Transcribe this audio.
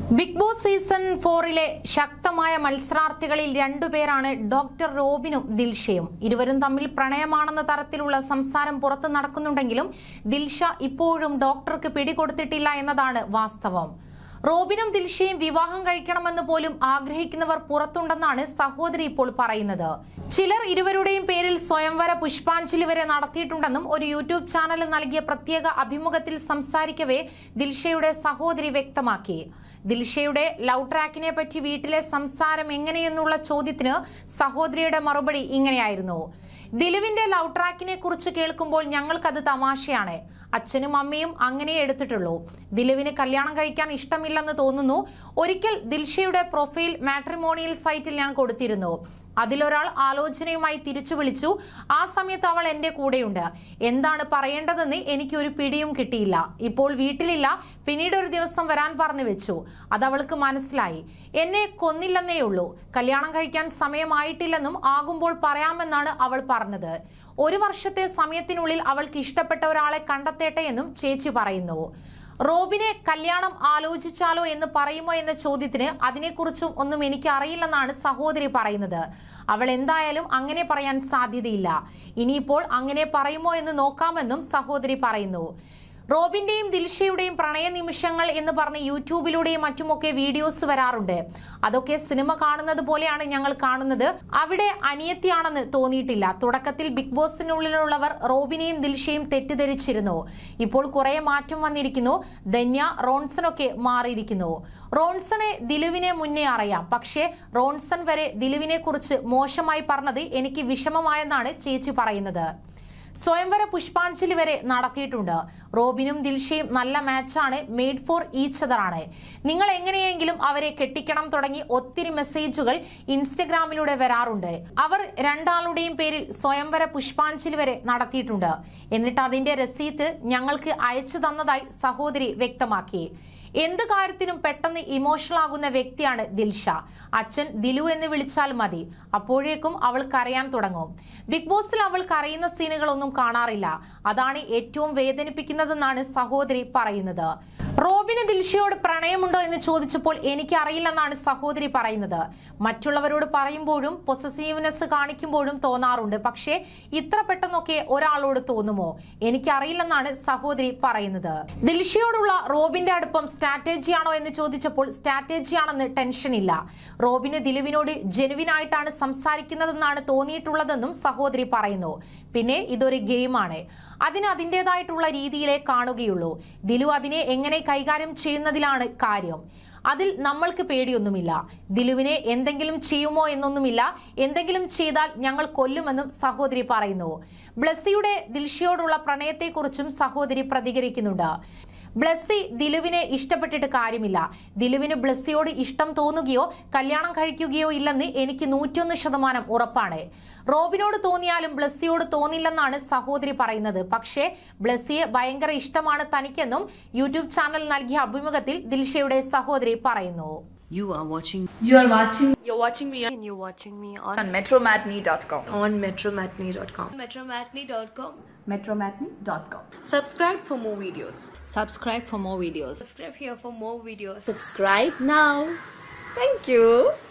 Big boss season ഫോറിലെ ശക്തമായ മത്സരാർത്ഥികളിൽ രണ്ടുപേരാണ് doctor റോബിനും ദിൽഷയും ഇരുവരും തമ്മിൽ പ്രണയമാണെന്ന തരത്തിലുള്ള സംസാരം പുറത്തു നടക്കുന്നുണ്ടെങ്കിലും ദിൽഷ ഇപ്പോഴും ഡോക്ടർക്ക് പിടികൊടുത്തിട്ടില്ല എന്നതാണ് വാസ്തവം റോബിനും ദിൽഷയും വിവാഹം കഴിക്കണമെന്ന് പോലും ആഗ്രഹിക്കുന്നവർ പുറത്തുണ്ടെന്നാണ് സഹോദരി ഇപ്പോൾ പറയുന്നത് ചിലർ ഇരുവരുടെയും പേരിൽ സ്വയംവര പുഷ്പാഞ്ജലി വരെ നടത്തിയിട്ടുണ്ടെന്നും ഒരു യൂട്യൂബ് ചാനൽ നൽകിയ പ്രത്യേക അഭിമുഖത്തിൽ സംസാരിക്കവേ ദിൽഷയുടെ സഹോദരി വ്യക്തമാക്കി ദിൽഷയുടെ ലവ് ട്രാക്കിനെ പറ്റി വീട്ടിലെ സംസാരം എങ്ങനെയെന്നുള്ള ചോദ്യത്തിന് സഹോദരിയുടെ മറുപടി ഇങ്ങനെയായിരുന്നു ദിലുവിന്റെ ലവ് ട്രാക്കിനെ കുറിച്ച് കേൾക്കുമ്പോൾ ഞങ്ങൾക്കത് തമാശയാണ് അച്ഛനും അമ്മയും അങ്ങനെ എടുത്തിട്ടുള്ളൂ ദിലുവിന് കല്യാണം കഴിക്കാൻ ഇഷ്ടമില്ലെന്ന് തോന്നുന്നു ഒരിക്കൽ ദിൽഷയുടെ പ്രൊഫൈൽ മാട്രിമോണിയൽ സൈറ്റിൽ ഞാൻ കൊടുത്തിരുന്നു അതിലൊരാൾ ആലോചനയുമായി തിരിച്ചു വിളിച്ചു ആ സമയത്ത് അവൾ എന്റെ കൂടെയുണ്ട് എന്താണ് പറയേണ്ടതെന്ന് എനിക്ക് ഒരു പിടിയും കിട്ടിയില്ല ഇപ്പോൾ വീട്ടിലില്ല പിന്നീട് ഒരു ദിവസം വരാൻ പറഞ്ഞു വെച്ചു അത് അവൾക്ക് മനസ്സിലായി എന്നെ കൊന്നില്ലെന്നേ ഉള്ളൂ കല്യാണം കഴിക്കാൻ സമയമായിട്ടില്ലെന്നും ആകുമ്പോൾ പറയാമെന്നാണ് അവൾ പറഞ്ഞത് ഒരു വർഷത്തെ സമയത്തിനുള്ളിൽ അവൾക്ക് ഇഷ്ടപ്പെട്ട ഒരാളെ കണ്ടെത്തേട്ടെ എന്നും ചേച്ചി പറയുന്നു റോബിനെ കല്യാണം ആലോചിച്ചാലോ എന്ന് പറയുമോ എന്ന ചോദ്യത്തിന് അതിനെക്കുറിച്ചും ഒന്നും എനിക്ക് അറിയില്ലെന്നാണ് സഹോദരി പറയുന്നത് അവൾ എന്തായാലും അങ്ങനെ പറയാൻ സാധ്യതയില്ല ഇനിയിപ്പോൾ അങ്ങനെ പറയുമോ എന്ന് നോക്കാമെന്നും സഹോദരി പറയുന്നു റോബിന്റെയും ദിൽഷയുടെയും പ്രണയ നിമിഷങ്ങൾ എന്ന് പറഞ്ഞ് യൂട്യൂബിലൂടെയും മറ്റുമൊക്കെ വീഡിയോസ് വരാറുണ്ട് അതൊക്കെ സിനിമ കാണുന്നത് പോലെയാണ് ഞങ്ങൾ കാണുന്നത് അവിടെ അനിയത്തിയാണെന്ന് തോന്നിയിട്ടില്ല തുടക്കത്തിൽ ബിഗ് ബോസിനുള്ളിലുള്ളവർ റോബിനെയും ദിൽഷയും തെറ്റിദ്ധരിച്ചിരുന്നു ഇപ്പോൾ കുറെ മാറ്റം വന്നിരിക്കുന്നു ധന്യ റോൺസണൊക്കെ മാറിയിരിക്കുന്നു റോൺസണെ ദിലുവിനെ മുന്നേ അറിയാം പക്ഷേ റോൺസൺ വരെ ദിലുവിനെ കുറിച്ച് മോശമായി പറഞ്ഞത് എനിക്ക് വിഷമമായെന്നാണ് ചേച്ചി പറയുന്നത് സ്വയംവര പുഷ്പാഞ്ജലി വരെ നടത്തിയിട്ടുണ്ട് റോബിനും ദിൽഷയും നല്ല മാച്ചാണ് മെയ്ഡ് ഫോർ ഈച്ച് അതർ ആണ് നിങ്ങൾ എങ്ങനെയെങ്കിലും അവരെ കെട്ടിക്കണം തുടങ്ങി ഒത്തിരി മെസ്സേജുകൾ ഇൻസ്റ്റഗ്രാമിലൂടെ വരാറുണ്ട് അവർ രണ്ടാളുടെയും പേരിൽ സ്വയംവര പുഷ്പാഞ്ജലി വരെ നടത്തിയിട്ടുണ്ട് എന്നിട്ട് അതിന്റെ രസീത്ത് ഞങ്ങൾക്ക് അയച്ചു തന്നതായി സഹോദരി വ്യക്തമാക്കി എന്ത് കാര്യത്തിനും പെട്ടെന്ന് ഇമോഷണൽ ആകുന്ന വ്യക്തിയാണ് ദിൽഷ അച്ഛൻ ദിലു എന്ന് വിളിച്ചാൽ മതി അപ്പോഴേക്കും അവൾ കരയാൻ തുടങ്ങും ബിഗ് ബോസിൽ അവൾ കരയുന്ന സീനുകളൊന്നും കാണാറില്ല അതാണ് ഏറ്റവും വേദനിപ്പിക്കുന്നതെന്നാണ് സഹോദരി പറയുന്നത് റോബിന് ദിൽഷയോട് പ്രണയമുണ്ടോ എന്ന് ചോദിച്ചപ്പോൾ എനിക്ക് അറിയില്ലെന്നാണ് സഹോദരി പറയുന്നത് മറ്റുള്ളവരോട് പറയുമ്പോഴും പൊസസീവ്നെസ് കാണിക്കുമ്പോഴും തോന്നാറുണ്ട് പക്ഷേ ഇത്ര പെട്ടെന്നൊക്കെ ഒരാളോട് തോന്നുമോ എനിക്കറിയില്ലെന്നാണ് സഹോദരി പറയുന്നത് ദിൽഷയോടുള്ള റോബിന്റെ അടുപ്പം സ്ട്രാറ്റജി ആണോ എന്ന് ചോദിച്ചപ്പോൾ സ്ട്രാറ്റജി ആണെന്ന് ടെൻഷൻ ഇല്ല റോബിന് ദിലുവിനോട് ജെനുവിൻ ആയിട്ടാണ് സംസാരിക്കുന്നതെന്നാണ് തോന്നിയിട്ടുള്ളതെന്നും സഹോദരി പറയുന്നു പിന്നെ ഇതൊരു ഗെയിമാണ് അതിന് അതിൻ്റെതായിട്ടുള്ള രീതിയിലേ കാണുകയുള്ളൂ ദിലു അതിനെ എങ്ങനെ കൈകാര്യം ചെയ്യുന്നതിലാണ് കാര്യം അതിൽ നമ്മൾക്ക് പേടിയൊന്നുമില്ല ദിലുവിനെ എന്തെങ്കിലും ചെയ്യുമോ എന്നൊന്നുമില്ല എന്തെങ്കിലും ചെയ്താൽ ഞങ്ങൾ കൊല്ലുമെന്നും സഹോദരി പറയുന്നു ബ്ലസ്സിയുടെ ദിൽഷയോടുള്ള പ്രണയത്തെക്കുറിച്ചും സഹോദരി പ്രതികരിക്കുന്നുണ്ട് ബ്ലസ്സി ദിലുവിനെ ഇഷ്ടപ്പെട്ടിട്ട് കാര്യമില്ല ദിലുവിന് ബ്ലസ്സിയോട് ഇഷ്ടം തോന്നുകയോ കല്യാണം കഴിക്കുകയോ ഇല്ലെന്ന് എനിക്ക് നൂറ്റൊന്ന് ശതമാനം ഉറപ്പാണ് റോബിനോട് തോന്നിയാലും ബ്ലസ്സിയോട് തോന്നില്ലെന്നാണ് സഹോദരി പറയുന്നത് പക്ഷേ ബ്ലസ്സിയെ ഭയങ്കര ഇഷ്ടമാണ് തനിക്കെന്നും യൂട്യൂബ് ചാനൽ നൽകിയ അഭിമുഖത്തിൽ ദിൽഷയുടെ സഹോദരി പറയുന്നു You are watching You are watching You're watching me on, and you're watching me on, on metromatney.com. on metromatney.com. metromatney.com. Metromatney.com. Subscribe for more videos. subscribe for more videos. Subscribe here for more videos. Subscribe now. Thank you.